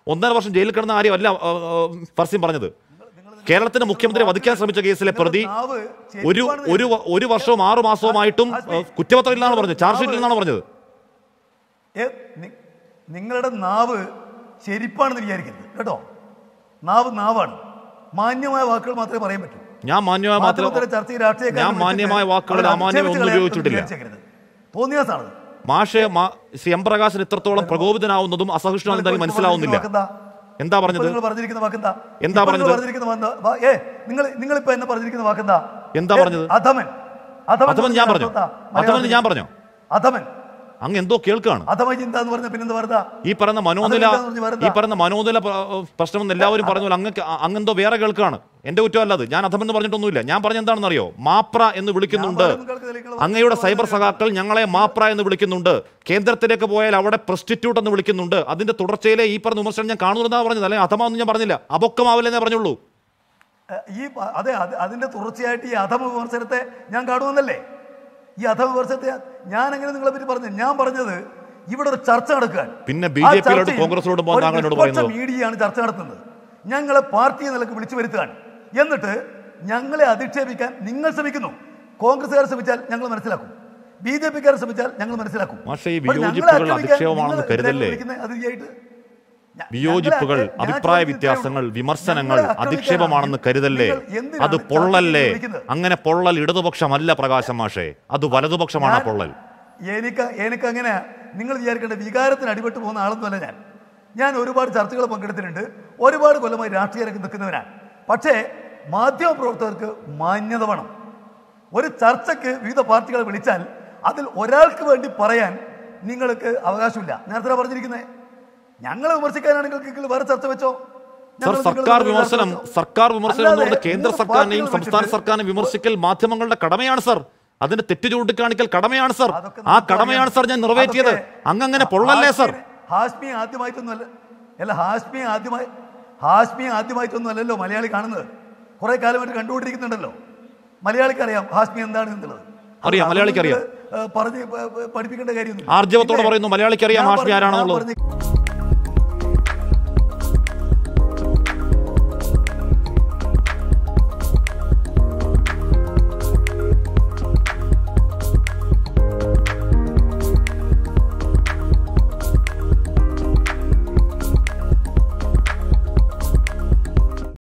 ഒന്നര വർഷം ജയിലിൽ കിടന്ന കാര്യമല്ല ആ, ആ, ഫർസീൻ പറഞ്ഞത് കേരളത്തിന്റെ മുഖ്യമന്ത്രി വധിക്കാൻ ശ്രമിച്ച കേസിലെ പ്രതി നാവ് ഒരു ചെരിപ്പാണെന്ന് ഒരു വ- ഒരു വർഷവും ആറു മാസവുമായിട്ടും ആ, കുറ്റപത്രം ഇല്ലെന്നാണ് പറഞ്ഞത് ചാർജ് ഷീറ്റിൽ നിന്നാണ് പറഞ്ഞത് ഏ, നി- നിങ്ങളുടെ നാവ് ചെരിപ്പാണെന്ന് വിചാരിക്കരുത് കേട്ടോ നാവ് നാവാണ് മാന്യമായ വാക്കുകൾ മാത്രമേ പറയാൻ പറ്റൂ ഞാൻ മാന്യമായ മാത്രം മാധ്യമത്തിലെ ചർച്ചയിൽ രാഷ്ട്രീയക്കാരെ ഞാൻ വിളിച്ചിട്ട് മാന്യമായ വാക്കുകളിൽ അവരെ അമാന്യം അധിക്ഷേപിച്ച് ഒന്നും കളയാൻ ഉപയോഗിച്ചിട്ടില്ല വിചാരിച്ചേക്കരുത്. തോന്നിയാസാണത് മാഷെ മാ- ശ്രീ എം പ്രകാശൻ ഇത്രത്തോളം പ്രകോപിതനാവുന്നതും അസഹിഷ്ണുതായി മനസ്സിലാവുന്നില്ല എന്താ പറഞ്ഞത് നിങ്ങൾ പറഞ്ഞിരിക്കുന്ന വാക്കെന്താ എന്താ ഇപ്പോൾ നിങ്ങൾ പറഞ്ഞത്? പറഞ്ഞിരിക്കുന്ന വാ- വാ- ഏ നിങ്ങൾ നിങ്ങൾ ഇപ്പൊ എന്നെ പറഞ്ഞിരിക്കുന്ന വാക്കെന്താ എന്താ ഏ, പറഞ്ഞത്? അധമൻ അധമൻ ഞാൻ പറഞ്ഞു. അധമൻ ഞാൻ പറഞ്ഞോ? അധമൻ അങ്ങ് എന്തോ കേൾക്കാണ് അധമ ചിന്ത എന്ന് പറഞ്ഞ പിന്നെന്താ വെറുതെ ഈ പറയുന്ന മനോനില അതെന്താന്ന് പറഞ്ഞ് വെറുതെ? ഈ പറയുന്ന മനോനില പ്ര- പ്രശ്നം എല്ലാവരും പറഞ്ഞ പോലെ അങ്ങ് അങ്ങെന്തോ വേറെ കേൾക്കാണ് എന്റെ കുറ്റമല്ല അത് ഞാൻ അധമെന്ന് പറഞ്ഞിട്ടൊന്നുമില്ല ഞാൻ പറഞ്ഞ എന്താണെന്ന് അറിയോ മാപ്ര എന്ന് വിളിക്കുന്നുണ്ട് പറയുന്നത് കേൾക്കുന്നില്ല, നിങ്ങൾ അങ്ങയുടെ സൈബർ സഖാക്കൾ ഞങ്ങളെ മാപ്ര എന്ന് വിളിക്കുന്നുണ്ട് കേന്ദ്രത്തിലേക്ക് പോയാൽ അവിടെ പ്രസ്റ്റിറ്റ്യൂട്ട് എന്ന് വിളിക്കുന്നുണ്ട് അതിന്റെ തുടർച്ചയിലെ ഈ പറഞ്ഞ വിമർശനം ഞാൻ കാണുന്നതാണ് പറഞ്ഞത് അല്ലെങ്കിൽ അധമ ഒന്നും ഞാൻ പറഞ്ഞില്ല അപൊക്കമാവില്ലെന്നേ പറഞ്ഞുള്ളൂ ഏ, ഈ പ- അതെ അത് അതിന്റെ തുടർച്ചയായിട്ട് ഈ അധമ വിമർശനത്തെ ഞാൻ കാണുമെന്നല്ലേ ഈ അധമ വിമർശനത്തെ ഞാൻ എങ്ങനെ നിങ്ങളെ പറ്റി പറഞ്ഞു ഞാൻ പറഞ്ഞത് ഇവിടെ ഒരു ചർച്ച നടക്കാൻ പിന്നെ BJP യിലോട്ട് കോൺഗ്രസിലോട്ട് പോകാൻ താങ്കൾ എന്നോട് പറയുന്നത്. മീഡിയയാണ് ചർച്ച നടത്തുന്നത് ഞങ്ങളെ പാർട്ടി നിലക്ക് വിളിച്ചു വരുത്തുകയാണ് എന്നിട്ട് ഞങ്ങളെ അധിക്ഷേപിക്കാൻ നിങ്ങൾ ശ്രമിക്കുന്നു കോൺഗ്രസ്സുകാർ ശ്രമിച്ചാൽ ഞങ്ങൾ മനസ്സിലാക്കും ബി ജെ പിക്കാർ ശ്രമിച്ചാൽ ഞങ്ങൾ മനസ്സിലാക്കും പക്ഷേ ഈ അപ്പോൾ ഞങ്ങളെ വിയോജിപ്പുകൾ ആക്ഷേപിക്കാൻ അധിക്ഷേപമാണെന്ന് നിങ്ങൾ കരുതല്ലേ? വിളിക്കുന്ന അതിഥിയായിട്ട് ഞ- വിയോജിപ്പുകൾ ഞങ്ങളെ- ഞാൻ അഭിപ്രായ ചോദിച്ചതേ വ്യത്യാസങ്ങൾ ഉള്ളൂ. വിമർശനങ്ങൾ ഞങ്ങളെ ആക്രമിക്കാനാണ് അധിക്ഷേപമാണെന്ന് കരുതല്ലേ നിങ്ങൾ എന്തിനാണ് അത് ചർച്ചയ്ക്ക് പൊള്ളല്ലേ വിളിക്കുന്നത്? അങ്ങനെ പൊള്ളൽ ഇടതുപക്ഷമല്ല പ്രകാശം മാഷേ അത് വലതുപക്ഷമാണ് ആ ഞാൻ- പൊള്ളൽ എനിക്ക് എനിക്ക് അങ്ങനെ നിങ്ങൾ വിചാരിക്കേണ്ട വികാരത്തിന് അടിപെട്ട് പോകുന്ന ആളൊന്നുമല്ല ഞാൻ ഞാൻ ഒരുപാട് ചർച്ചകൾ പങ്കെടുത്തിട്ടുണ്ട് ഒരുപാട് കൊല്ലമായി രാഷ്ട്രീയ രംഗത്ത് നിൽക്കുന്നവനാണ് പക്ഷേ മാധ്യമപ്രവർത്തകർക്ക് മാന്യത വേണം ഒരു ചർച്ചയ്ക്ക് വിവിധ പാർട്ടികളെ വിളിച്ചാൽ അതിൽ ഒരാൾക്ക് വേണ്ടി പറയാൻ നിങ്ങൾക്ക് അവകാശമില്ല നേരത്തെ പറഞ്ഞിരിക്കുന്നത് ഞങ്ങളെ വിമർശിക്കാനാണെങ്കിൽ നിങ്ങൾ വേറെ ചർച്ച വെച്ചോ സർ ഞങ്ങൾ സർക്കാർ നിങ്ങളെ വിമർശനം ചർച്ച വെച്ചോ. സർക്കാർ വിമർശനം എന്ന് അല്ലാതെ പറഞ്ഞാൽ കേന്ദ്ര മൂന്ന് സർക്കാരിനെയും പാർട്ടികൾ സംസ്ഥാന വിളിച്ചിട്ട് സർക്കാരിനെ വിമർശിക്കൽ മാധ്യമങ്ങളുടെ കടമയാണ് സർ അതിന് തെറ്റ് ചൂണ്ടിക്കാണിക്കൽ കടമയാണ് സർ അതൊക്കെ ആ നമുക്ക് കടമയാണ് അറിയാം. സർ ഞാൻ നിറവേറ്റിയത് അതൊക്കെ അങ്ങങ്ങനെ പൊള്ളല്ലേ സർ ഹാഷ്മി- ഹാഷ്മി ആദ്യമായിട്ടൊന്നുമല്ല അല്ല ഹാഷ്മി ആദ്യമായി ഹാഷ്മി ആദ്യമായിട്ടൊന്നും അല്ലല്ലോ മലയാളി കാണുന്നത് കുറെ കാലമായിട്ട് കണ്ടുകൊണ്ടിരിക്കുന്നുണ്ടല്ലോ മലയാളിക്ക് അറിയാം ഹാഷ്മി എന്താണ് എന്നുള്ളത് അറിയാം, മലയാളിക്ക് അറിയാം. ഏഹ് പറഞ്ഞ് പ- പ- പഠിപ്പിക്കേണ്ട കാര്യമൊന്നും ആർജവത്തോടെ പറയുന്നു, മലയാളിക്ക് അറിയാം ഹാഷ്മി ആരാണെന്നുള്ളത്.